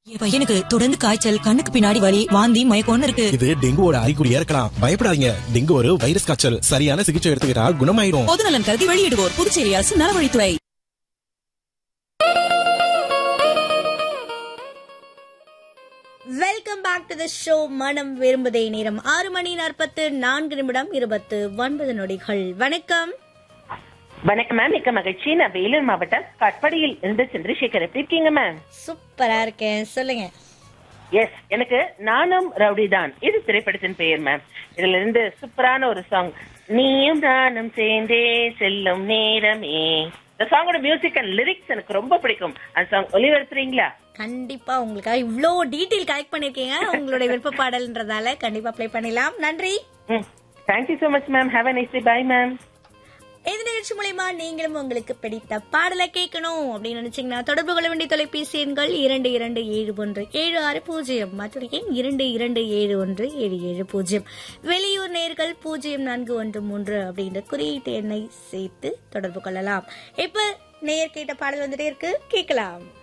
என் பையனுக்கு தொடர்ந்து காய்ச்சல் கண்ணுக்கு பின்னாடி வலி வாந்தி மயக்கம்னு இருக்கு இது டெங்குவோட அறிகுறியா இருக்கலாம் பயப்படாதீங்க டெங்கு ஒரு வைரஸ் காய்ச்சல் சரியான சிகிச்சை எடுத்துக்கிட்டா குணமாயிரும் பொதுநலன் கருதி வெளியிடுவோர் புதுச்சேரி அரசு நலவழித்துறை welcome back to the show மனம் விரும்புதே நேரம் ஆறு மணி நாற்பத்து நான்கு நிமிடம் இருபத்து ஒன்பது நொடிகள் வணக்கம் வணக்கம் மேம் மிக்க மகிழ்ச்சி நான் வேலூர் மாவட்டம் கட்படியில் இருந்து சந்திரசேகர் எப்படி இருக்கீங்க மேம் சூப்பரா இருக்கேன் சொல்லுங்க எஸ் எனக்கு நானும் ரவுடி தான் இது திரைப்படத்தின் பெயர் மேம் இதுல இருந்து சூப்பரான ஒரு சாங் நீயும் நானும் சேர்ந்தே செல்லும் நேரமே இந்த சாங்கோட மியூசிக் அண்ட் லிரிக்ஸ் எனக்கு ரொம்ப பிடிக்கும் அந்த சாங் ஒளிபரப்புறீங்களா கண்டிப்பா உங்களுக்காக இவ்ளோ டீட்டெயில் கலெக்ட் பண்ணிருக்கீங்க உங்களுடைய விருப்ப பாடல்ன்றதால கண்டிப்பா ப்ளே பண்ணிடலாம் நன்றி ம் thank you so much ma'am have a nice day bye ma'am இந்த நிகழ்ச்சி மூலயமா நீங்களும் உங்களுக்கு பிடித்த பாடலை கேட்கணும் அப்படின்னு நினைச்சீங்கன்னா தொடர்பு கொள்ள வேண்டிய தொலைபேசி எண்கள் இரண்டு இரண்டு ஏழு ஒன்று ஏழு ஆறு பூஜ்ஜியம் மற்றும் எண் இரண்டு இரண்டு ஏழு ஒன்று ஏழு ஏழு பூஜ்ஜியம் வெளியூர் நேர்கள் பூஜ்ஜியம் நான்கு ஒன்று மூன்று அப்படின்ற குறியீட்டு எண்ணை சேர்த்து தொடர்பு கொள்ளலாம் இப்ப நேயர் கேட்ட பாடல் வந்துட்டே இருக்கு கேட்கலாம்